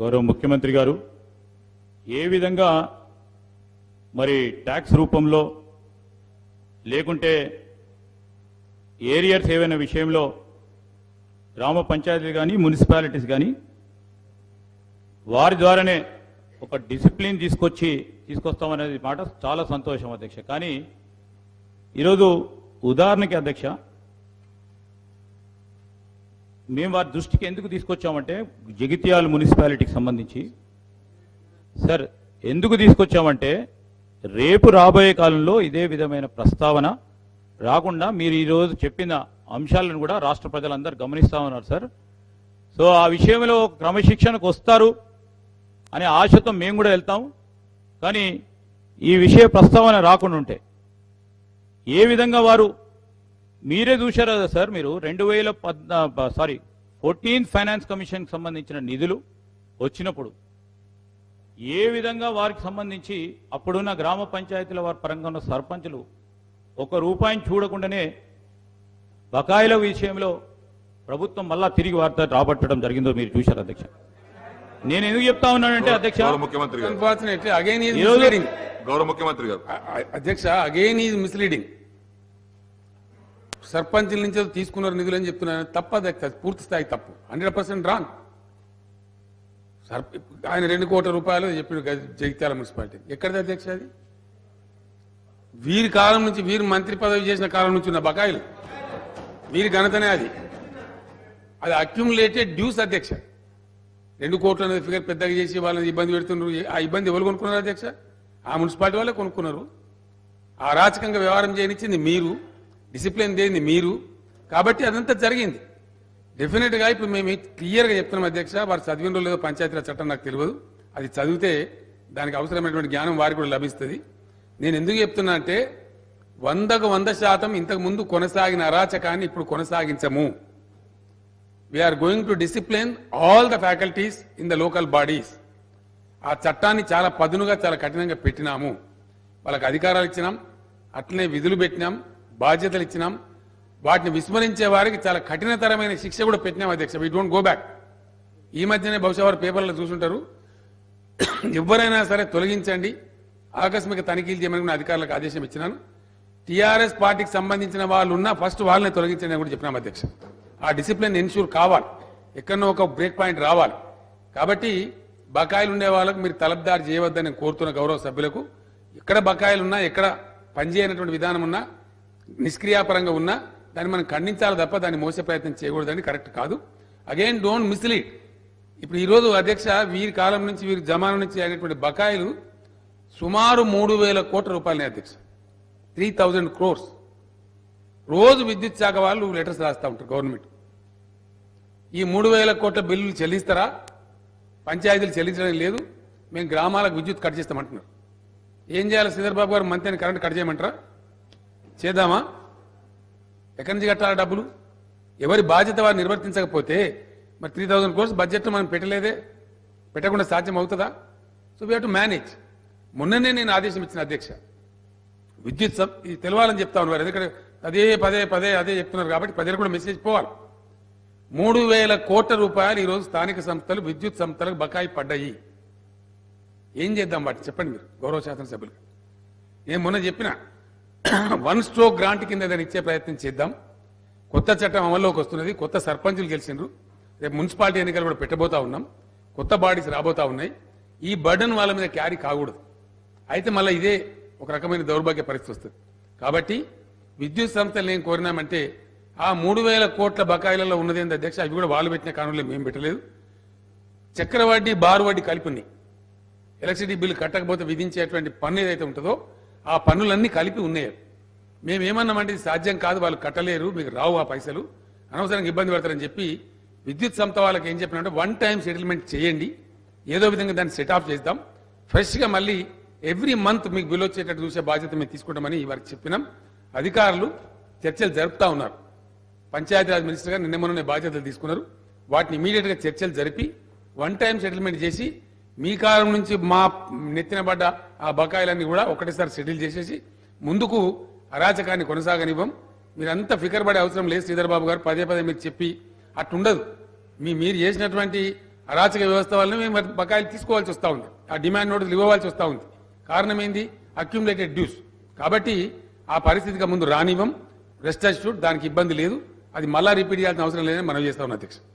గౌరవ ముఖ్యమంత్రి గారు ఏ విధంగా మరి ట్యాక్స్ రూపంలో లేకుంటే ఏరియర్స్ ఏవైనా విషయంలో గ్రామ పంచాయతీలు కానీ మున్సిపాలిటీస్ కానీ వారి ద్వారానే ఒక డిసిప్లిన్ తీసుకొచ్చి తీసుకొస్తామనేది మాట చాలా సంతోషం అధ్యక్ష కానీ ఈరోజు ఉదాహరణకి అధ్యక్ష మేము వారి దృష్టికి ఎందుకు తీసుకొచ్చామంటే జగిత్యాల మున్సిపాలిటీకి సంబంధించి సార్ ఎందుకు తీసుకొచ్చామంటే రేపు రాబోయే కాలంలో ఇదే విధమైన ప్రస్తావన రాకుండా మీరు ఈరోజు చెప్పిన అంశాలను కూడా రాష్ట్ర ప్రజలందరూ గమనిస్తా ఉన్నారు సార్ సో ఆ విషయంలో క్రమశిక్షణకు వస్తారు అనే ఆశతో మేము కూడా వెళ్తాం కానీ ఈ విషయ ప్రస్తావన రాకుండా ఉంటే ఏ విధంగా వారు మీరే చూశారు కదా సార్ మీరు రెండు వేల పద్నా సారీ ఫోర్టీన్త్ ఫైనాన్స్ కమిషన్కి సంబంధించిన నిధులు వచ్చినప్పుడు ఏ విధంగా వారికి సంబంధించి అప్పుడున్న గ్రామ పంచాయతీల వారి పరంగా ఉన్న సర్పంచులు ఒక రూపాయిని చూడకుండానే బకాయిల విషయంలో ప్రభుత్వం మళ్ళా తిరిగి వార్త రాబట్టడం జరిగిందో మీరు చూశారు అధ్యక్ష నేను ఎందుకు చెప్తా ఉన్నానంటే అధ్యక్ష గౌరవ ముఖ్యమంత్రి గారు అన్ఫార్చునేట్లీ అగైన్ ఈజ్ ఈరోజు- మిస్లీడింగ్ గౌరవ ముఖ్యమంత్రి గారు అధ్యక్ష అగైన్ ఈజ్ మిస్లీడింగ్ సర్పంచుల నుంచి ఏదో తీసుకున్నారు నిధులు అని చెప్తున్నాను తప్పు అధ్యక్ష పూర్తి స్థాయి తప్పు హండ్రెడ్ పర్సెంట్ రాంగ్ సర్ప ఆయన రెండు కోట్ల రూపాయలు చెప్పాడు గ- జగిత్యాల మున్సిపాలిటీ ఎక్కడిది అధ్యక్ష అది వీరి కాలం నుంచి వీరు మంత్రి పదవి చేసిన కాలం నుంచి ఉన్న బకాయిలు వీరి ఘనతనే అది అది అక్యుములేటెడ్ డ్యూస్ అధ్యక్ష రెండు కోట్ల అనేది ఫిగర్ పెద్దగా చేసి వాళ్ళని ఇబ్బంది పెడుతున్నారు ఆ ఇబ్బంది ఎవరు కొనుక్కున్నారు అధ్యక్ష ఆ మున్సిపాలిటీ వాళ్ళే కొనుక్కున్నారు ఆ అరాచకంగా వ్యవహారం చేయనిచ్చింది మీరు డిసిప్లిన్ దేనిది మీరు కాబట్టి అదంతా జరిగింది డెఫినెట్ గా ఇప్పుడు మేము క్లియర్ గా చెప్తున్నాం అధ్యక్ష వారు చదివిన లేదో పంచాయతీరాజ్ చట్టం నాకు తెలియదు అది చదివితే దానికి అవసరమైనటువంటి జ్ఞానం వారికి కూడా లభిస్తుంది నేను ఎందుకు చెప్తున్నా అంటే వందకు వంద శాతం ఇంతకు ముందు కొనసాగిన అరాచకాన్ని ఇప్పుడు కొనసాగించము we're going to discipline all the faculties in the local bodies ఆ చట్టాన్ని చాలా పదునుగా చాలా కఠినంగా పెట్టినాము వాళ్ళకి అధికారాలు ఇచ్చినాం అట్లనే విధులు పెట్టినాం బాధ్యతలు ఇచ్చినాం వాటిని విస్మరించే వారికి చాలా కఠినతరమైన శిక్ష కూడా పెట్టినాం అధ్యక్ష వీ డోంట్ గో బ్యాక్ ఈ మధ్యనే బహుశా వారు పేపర్లో చూసుంటారు ఎవరైనా సరే తొలగించండి ఆకస్మిక తనిఖీలు చేయమని కూడా అధికారులకు ఆదేశం ఇచ్చినాను టీఆర్ఎస్ పార్టీకి సంబంధించిన వాళ్ళు ఉన్నా ఫస్ట్ వాళ్ళని తొలగించండి అని కూడా చెప్పినాం అధ్యక్ష ఆ డిసిప్లిన్ ఎన్ష్యూర్ కావాలి ఎక్కడనో ఒక బ్రేక్ పాయింట్ రావాలి కాబట్టి బకాయిలు ఉండే వాళ్ళకు మీరు తలబ్దారి చేయవద్దని నేను కోరుతున్న గౌరవ సభ్యులకు ఎక్కడ బకాయిలు ఉన్నా ఎక్కడ పనిచేయనటువంటి విధానం ఉన్నా నిష్క్రియాపరంగా ఉన్నా దాన్ని మనం ఖండించాలి తప్ప దాన్ని మోసే ప్రయత్నం చేయకూడదని కరెక్ట్ కాదు అగైన్ డోంట్ మిస్లీడ్ ఇప్పుడు ఈరోజు అధ్యక్ష వీరి కాలం నుంచి వీరి జమానం నుంచి అయినటువంటి బకాయిలు సుమారు మూడు వేల కోట్ల రూపాయలని అధ్యక్ష త్రీ థౌజండ్ క్రోర్స్ రోజు విద్యుత్ శాఖ వాళ్ళు లెటర్స్ రాస్తా ఉంటారు గవర్నమెంట్ ఈ మూడు వేల కోట్ల బిల్లులు చెల్లిస్తారా పంచాయతీలు చెల్లించడం లేదు మేము గ్రామాలకు విద్యుత్ కట్ చేస్తామంటున్నారు ఏం చేయాలి శ్రీధర్ బాబు గారు మంత్రి కరెంట్ కట్ చేయమంటారా చేద్దామా ఎక్కడి నుంచి కట్టాలి డబ్బులు ఎవరి బాధ్యత వారు నిర్వర్తించకపోతే మరి త్రీ థౌసండ్ కోర్స్ బడ్జెట్ మనం పెట్టలేదే పెట్టకుండా సాధ్యం అవుతుందా సో వీ టు మేనేజ్ మొన్ననే నేను ఆదేశం ఇచ్చిన అధ్యక్ష విద్యుత్ సం- ఇది తెలవాలని చెప్తా ఉన్నారు ఎందుకంటే అదే పదే పదే అదే చెప్తున్నారు కాబట్టి ప్రజలకు కూడా మెసేజ్ పోవాలి మూడు వేల కోట్ల రూపాయలు ఈరోజు స్థానిక సంస్థలు విద్యుత్ సంస్థలకు బకాయి పడ్డాయి ఏం చేద్దాం వాటి చెప్పండి మీరు గౌరవ శాసనసభ్యులు నేను మొన్న చెప్పిన వన్ స్ట్రోక్ గ్రాంట్ కింద దాన్ని ఇచ్చే ప్రయత్నం చేద్దాం కొత్త చట్టం అమల్లోకి వస్తున్నది కొత్త సర్పంచులు గెలిచిండ్రు రేపు మున్సిపాలిటీ ఎన్నికలు కూడా పెట్టబోతా ఉన్నాం కొత్త బాడీస్ రాబోతా ఉన్నాయి ఈ బర్డన్ వాళ్ళ మీద క్యారీ కాకూడదు అయితే మళ్ళీ ఇదే ఒక రకమైన దౌర్భాగ్య పరిస్థితి వస్తుంది కాబట్టి విద్యుత్ సంస్థలు ఏం కోరినామంటే ఆ మూడు వేల కోట్ల బకాయిలలో ఉన్నది ఏంది అధ్యక్ష అవి కూడా వాళ్ళు పెట్టిన కారణంలో మేము పెట్టలేదు చక్ర వడ్డీ బారు వడ్డీ కలిపి ఉన్నాయి ఎలక్ట్రిసిటీ బిల్లు కట్టకపోతే విధించేటువంటి పన్ను ఏదైతే ఉంటుందో ఆ పన్నులన్నీ కలిపి ఉన్నాయి మేము ఏమన్నామంటే ఇది సాధ్యం కాదు వాళ్ళు కట్టలేరు మీకు రావు ఆ పైసలు అనవసరంగా ఇబ్బంది పడతారని చెప్పి విద్యుత్ సంస్థ వాళ్ళకి ఏం చెప్పినంటే వన్ టైం సెటిల్మెంట్ చేయండి ఏదో విధంగా దాన్ని సెట్ ఆఫ్ చేద్దాం ఫ్రెష్గా మళ్ళీ ఎవ్రీ మంత్ మీకు బిల్ వచ్చేటట్టు చూసే బాధ్యత మేము తీసుకుంటామని వారికి చెప్పినాం అధికారులు చర్చలు జరుపుతా ఉన్నారు పంచాయతీరాజ్ మినిస్టర్ గారు నిన్న మొన్న బాధ్యతలు తీసుకున్నారు వాటిని ఇమీడియట్ గా చర్చలు జరిపి వన్ టైం సెటిల్మెంట్ చేసి మీ కాలం నుంచి మా నెత్తిన పడ్డ ఆ బకాయిలన్నీ కూడా ఒకటేసారి సెటిల్ చేసేసి ముందుకు అరాచకాన్ని కొనసాగనివ్వం మీరంతా ఫికర్ పడే అవసరం లేదు శ్రీధర్ బాబు గారు పదే పదే మీరు చెప్పి అట్టుండదు మీ మీరు చేసినటువంటి అరాచక వ్యవస్థ వల్ల మేము మరి బకాయిలు తీసుకోవాల్సి వస్తూ ఉంది ఆ డిమాండ్ నోటీసులు ఇవ్వవలసి వస్తూ ఉంది కారణం ఏంది అక్యుములేటెడ్ డ్యూస్ కాబట్టి ఆ పరిస్థితిగా ముందు రానివ్వం రెస్ట్ అష్యూడ్ దానికి ఇబ్బంది లేదు అది మళ్ళా రిపీట్ చేయాల్సిన అవసరం లేదని మనం చేస్తా ఉన్నాం అధ్యక్ష